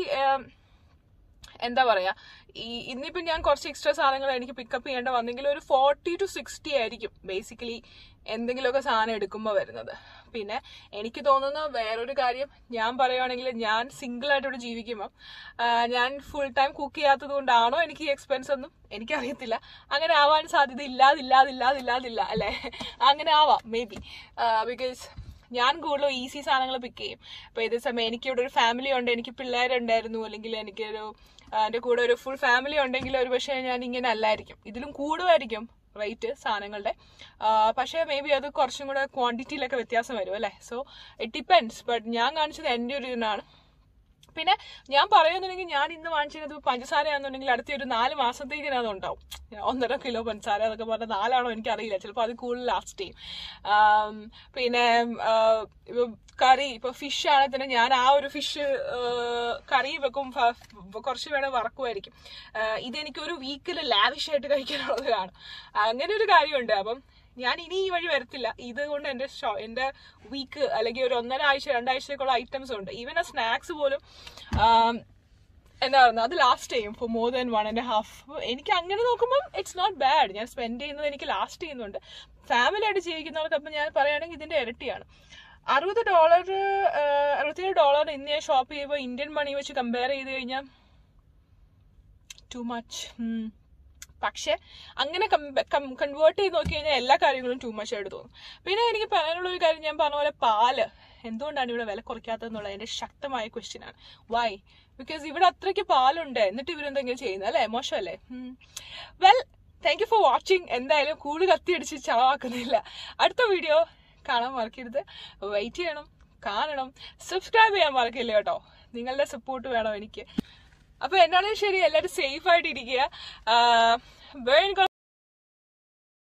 എന്താ പറയാ ഈ ഇന്നിപ്പോ ഞാൻ കുറച്ച് എക്സ്ട്രാ സാധനങ്ങൾ എനിക്ക് പിക്കപ്പ് ചെയ്യേണ്ട വന്നെങ്കിൽ ഒരു ഫോർട്ടി ടു സിക്സ്റ്റി ആയിരിക്കും ബേസിക്കലി എന്തെങ്കിലുമൊക്കെ സാധനം എടുക്കുമ്പോൾ വരുന്നത് പിന്നെ എനിക്ക് തോന്നുന്ന വേറൊരു കാര്യം ഞാൻ പറയുവാണെങ്കിൽ ഞാൻ സിംഗിൾ ആയിട്ടോട് ജീവിക്കുമ്പോൾ ആ, ഞാൻ ഫുൾ ടൈം കുക്ക് ചെയ്യാത്തത് കൊണ്ടാണോ എനിക്ക് ഈ എക്സ്പെൻസ് ഒന്നും എനിക്കറിയത്തില്ല അങ്ങനെ ആവാൻ സാധ്യത ഇല്ലാതില്ലാതില്ലാതില്ലാതില്ല അല്ലേ അങ്ങനെ ആവാം മേ ബി ബിക്കോസ് ഞാൻ കൂടുതലും ഈസി സാധനങ്ങൾ പിക്ക് ചെയ്യും അപ്പോൾ ഇതേ സമയം എനിക്ക് ഇവിടെ ഒരു ഫാമിലി ഉണ്ട് എനിക്ക് പിള്ളേരുണ്ടായിരുന്നു അല്ലെങ്കിൽ എനിക്കൊരു ആ, എൻ്റെ കൂടെ ഒരു ഫുൾ ഫാമിലി ഉണ്ടെങ്കിൽ ഒരു പക്ഷേ ഞാൻ ഇങ്ങനെ അല്ലായിരിക്കും ഇതിലും കൂടുമായിരിക്കും റേറ്റ് സാധനങ്ങളുടെ ആ, പക്ഷേ മേ ബി അത് കുറച്ചും കൂടെ ക്വാണ്ടിറ്റിയിലൊക്കെ വ്യത്യാസം വരും അല്ലേ സോ ഇറ്റ് ഡിപ്പെൻസ് ബട്ട് ഞാൻ കാണിച്ചത് എൻ്റെ ഒരു ഇതിനാണ് പിന്നെ ഞാൻ പറയുന്നുണ്ടെങ്കിൽ ഞാൻ ഇന്ന് വാങ്ങിച്ചത് പഞ്ചസാരയാണെന്നുണ്ടെങ്കിൽ അടുത്ത ഒരു നാല് മാസത്തേക്ക് അത് ഉണ്ടാവും ഒന്നര കിലോ പഞ്ചസാര എന്നൊക്കെ പറഞ്ഞാൽ നാലാണോ എനിക്കറിയില്ല ചിലപ്പോൾ അത് കൂടുതൽ ലാസ്റ്റ് ചെയ്യും ആം, പിന്നെ ആ, ഇപ്പൊ കറി ഇപ്പൊ ഫിഷ് ആണെങ്കിൽ തന്നെ ഞാൻ ആ ഒരു ഫിഷ് കറി വെക്കും ഫ- കുറച്ച് വേണേ വറക്കുമായിരിക്കും ആ, ഇതെനിക്ക് ഒരു വീക്കിൽ ലാവിഷ് ആയിട്ട് കഴിക്കാനുള്ളതാണ് അങ്ങനെ ഒരു കാര്യമുണ്ട് അപ്പം ഞാൻ ഇനി ഈ വഴി വരത്തില്ല ഇത് കൊണ്ട് എന്റെ ഷോ എന്റെ വീക്ക് അല്ലെങ്കിൽ ഒരു ഒന്നര ആഴ്ച രണ്ടാഴ്ചക്കുള്ള ഐറ്റംസ് ഉണ്ട് ഈവൻ ആ സ്നാക്സ് പോലും ആം, എന്താ പറയുക അത് ലാസ്റ്റ് ചെയ്യും for more than one and half എനിക്ക് അങ്ങനെ നോക്കുമ്പോൾ ഇറ്റ്സ് നോട്ട് ബാഡ് ഞാൻ സ്പെൻഡ് ചെയ്യുന്നത് എനിക്ക് ലാസ്റ്റ് ചെയ്യുന്നുണ്ട് ഫാമിലി ആയിട്ട് ജീവിക്കുന്നവർക്ക് അപ്പം ഞാൻ പറയുകയാണെങ്കിൽ ഇതിന്റെ ഇരട്ടിയാണ് അറുപത് ഡോളർ അറുപത്തേഴ് ഡോളർ ഇന്ന് ഞാൻ ഷോപ്പ് ചെയ്യുമ്പോൾ ഇന്ത്യൻ മണി വെച്ച് കമ്പയർ ചെയ്ത് കഴിഞ്ഞാൽ ടു മച്ച് പക്ഷെ അങ്ങനെ കൺവേർട്ട് ചെയ്ത് നോക്കി കഴിഞ്ഞാൽ എല്ലാ കാര്യങ്ങളും ടു മച്ച് ആയിട്ട് തോന്നും പിന്നെ എനിക്ക് പറയാനുള്ള ഒരു കാര്യം ഞാൻ പറഞ്ഞ പോലെ പാല് എന്തുകൊണ്ടാണ് ഇവിടെ വില കുറയ്ക്കാത്തതെന്നുള്ളത് എന്റെ ശക്തമായ ക്വസ്റ്റ്യൻ ആണ് വൈ ബിക്കോസ് ഇവിടെ അത്രയ്ക്ക് പാലുണ്ട് എന്നിട്ട് ഇവരെന്തെങ്കിലും ചെയ്യുന്നത് അല്ലേ മോശമല്ലേ well thank you for watching എന്തായാലും കൂട് കത്തിയടിച്ച് ചളവാക്കുന്നില്ല അടുത്ത വീഡിയോ കാണാൻ മറക്കരുത് വെയിറ്റ് ചെയ്യണം കാണണം സബ്സ്ക്രൈബ് ചെയ്യാൻ മറക്കില്ല കേട്ടോ നിങ്ങളുടെ സപ്പോർട്ട് വേണം എനിക്ക് അപ്പൊ എന്നാലും ശരി എല്ലാവരും സേഫ് ആയിട്ട് ഇരിക്കുക